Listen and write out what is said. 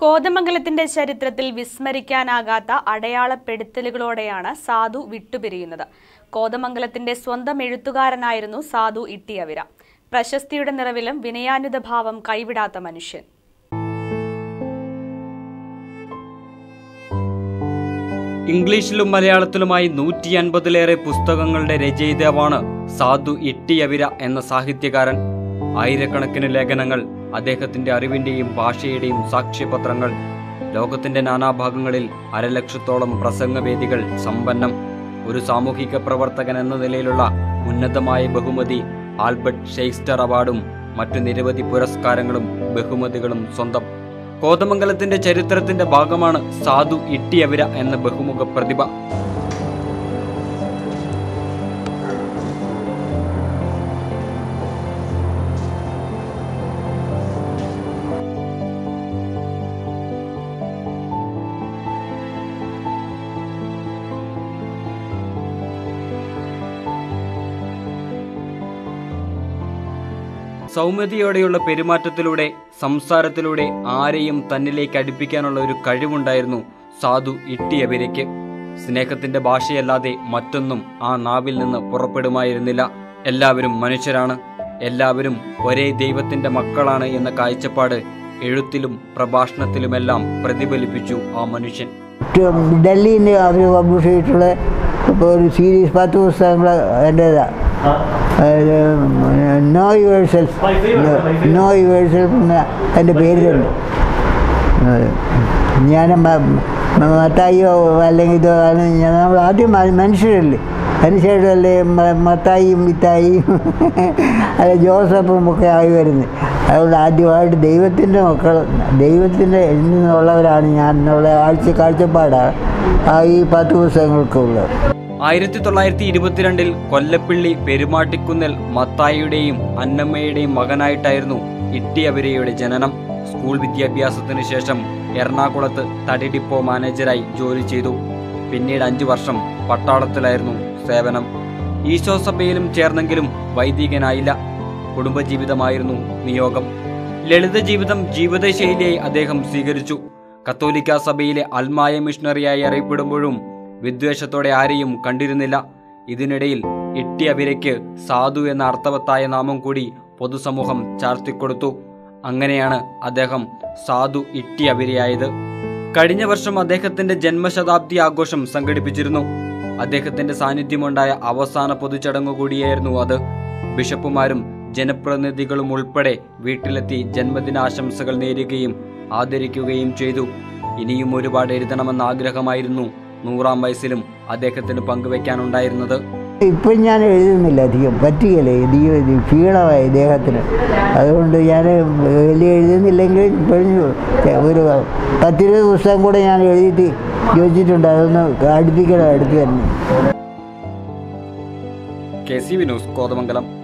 കോതമംഗലത്തിന്റെ ചരിത്രത്തിൽ വിസ്മരിക്കാനാകാത്ത അടയാളപ്പെടുത്തലുകളോടെയാണ് സാധു വിട്ടുപിരിയുന്നത് കോതമംഗലത്തിന്റെ സ്വന്തം എഴുത്തുകാരനായിരുന്നു സാധു ഇട്ടിയവിര പ്രശസ്തിയുടെ നിറവിലും വിനയാന്വിത ഭാവം കൈവിടാത്ത മനുഷ്യൻ ഇംഗ്ലീഷിലും മലയാളത്തിലുമായി നൂറ്റി അൻപതിലേറെ പുസ്തകങ്ങളുടെ രചയിതാവാണ് സാധു ഇട്ടിയവിര എന്ന സാഹിത്യകാരൻ ആയിരക്കണക്കിന് ലേഖനങ്ങൾ അദ്ദേഹത്തിന്റെ അറിവിന്റെയും ഭാഷയുടെയും സാക്ഷ്യപത്രങ്ങൾ ലോകത്തിന്റെ നാനാഭാഗങ്ങളിൽ അരലക്ഷത്തോളം പ്രസംഗവേദികൾ സമ്പന്നം ഒരു സാമൂഹിക പ്രവർത്തകൻ എന്ന നിലയിലുള്ള ഉന്നതമായ ബഹുമതി ആൽബർട്ട് ഷെയ്ക്സ്റ്റർ അവാർഡും മറ്റു നിരവധി പുരസ്കാരങ്ങളും ബഹുമതികളും സ്വന്തം കോതമംഗലത്തിന്റെ ചരിത്രത്തിന്റെ ഭാഗമാണ് സാധു ഇട്ടിയവിര എന്ന ബഹുമുഖ പ്രതിഭ സൗമ്യതയോടെയുള്ള പെരുമാറ്റത്തിലൂടെ സംസാരത്തിലൂടെ ആരെയും തന്നിലേക്ക് അടുപ്പിക്കാനുള്ള ഒരു കഴിവുണ്ടായിരുന്നു സാധു ഇട്ടിയവിരയ്ക്ക് സ്നേഹത്തിന്റെ ഭാഷയല്ലാതെ മറ്റൊന്നും ആ നാവിൽ നിന്ന് പുറപ്പെടുമായിരുന്നില്ല എല്ലാവരും മനുഷ്യരാണ് എല്ലാവരും ഒരേ ദൈവത്തിന്റെ മക്കളാണ് എന്ന കാഴ്ചപ്പാട് എഴുത്തിലും പ്രഭാഷണത്തിലുമെല്ലാം പ്രതിഫലിപ്പിച്ചു ആ മനുഷ്യൻ ഡൽഹിയിൽ നിന്ന് അവർ പബ്ലിഷ് ചെയ്തിട്ടുള്ള ഇപ്പോൾ ഒരു സീരീസ് പത്ത് പുസ്തകങ്ങൾ എൻ്റേതാണ് know yourself know yourself എന്ന എൻ്റെ പേര് തന്നെ അത് ഞാൻ മ- മ- മത്തായിയോ അല്ലെങ്കിൽ ഇതോ ആണ് ഞാൻ നമ്മൾ ആദ്യം മ- മനുഷ്യരല്ലേ അതിനുശേഷമല്ലേ മ- മത്തായിയും മിത്തായിയും അല്ലെ ജോസഫും ഒക്കെ ആയി വരുന്നത് അതുകൊണ്ട് ആദ്യമായിട്ട് ദൈവത്തിൻ്റെ മക്കൾ ദൈവത്തിൻ്റെ നിന്നുള്ളവരാണ് ഞാൻ എന്നുള്ള ആഴ്ച കാഴ്ചപ്പാടാണ് ആ ഈ പത്ത് പുസ്തകങ്ങൾക്കുള്ളത് ആയിരത്തി തൊള്ളായിരത്തി ഇരുപത്തിരണ്ടിൽ കൊല്ലപ്പിള്ളി പെരുമാട്ടിക്കുന്നിൽ മത്തായിയുടെയും അന്നമ്മയുടെയും മകനായിട്ടായിരുന്നു ഇട്ടിയവരയുടെ ജനനം സ്കൂൾ വിദ്യാഭ്യാസത്തിന് ശേഷം എറണാകുളത്ത് തടി ഡിപ്പോ മാനേജരായി ജോലി ചെയ്തു പിന്നീട് അഞ്ചു വർഷം പട്ടാളത്തിലായിരുന്നു സേവനം ഈശോ സഭയിലും ചേർന്നെങ്കിലും വൈദികനായില്ല കുടുംബജീവിതമായിരുന്നു നിയോഗം ലളിത ജീവിതം ജീവിതശൈലിയായി അദ്ദേഹം സ്വീകരിച്ചു കത്തോലിക്ക സഭയിലെ അൽമായ മിഷണറിയായി അറിയപ്പെടുമ്പോഴും വിദ്വേഷത്തോടെ ആരെയും കണ്ടിരുന്നില്ല ഇതിനിടയിൽ ഇട്ടിയവിരയ്ക്ക് സാധു എന്ന അർത്ഥവത്തായ നാമം കൂടി പൊതുസമൂഹം ചാർത്തിക്കൊടുത്തു അങ്ങനെയാണ് അദ്ദേഹം സാധു ഇട്ടിയവിരയായത് കഴിഞ്ഞ വർഷം അദ്ദേഹത്തിന്റെ ജന്മശതാബ്ദി ആഘോഷം സംഘടിപ്പിച്ചിരുന്നു അദ്ദേഹത്തിന്റെ സാന്നിധ്യമുണ്ടായ അവസാന പൊതുചടങ്ങ് കൂടിയായിരുന്നു അത് ബിഷപ്പുമാരും ജനപ്രതിനിധികളും ഉൾപ്പെടെ വീട്ടിലെത്തി ജന്മദിനാശംസകൾ നേരുകയും ആദരിക്കുകയും ചെയ്തു ഇനിയും ഒരുപാട് എഴുതണമെന്ന ആഗ്രഹമായിരുന്നു നൂറാം വയസ്സിലും അദ്ദേഹത്തിന് പങ്കുവെക്കാനുണ്ടായിരുന്നത് ഇപ്പം ഞാൻ എഴുതുന്നില്ല അധികം പറ്റുകയില്ല അധികം ഇത് ക്ഷീണമായി ദേഹത്തിന് അതുകൊണ്ട് ഞാൻ വലിയ എഴുതുന്നില്ലെങ്കിൽ ഇപ്പോഴും ഒരു പത്തിരുപത് പുസ്തകം കൂടെ ഞാൻ എഴുതിയിട്ട് ചോദിച്ചിട്ടുണ്ട് അതൊന്ന് അടുപ്പിക്കണം അടുത്ത് തന്നെ കെ സി വിനോസ് കോതമംഗലം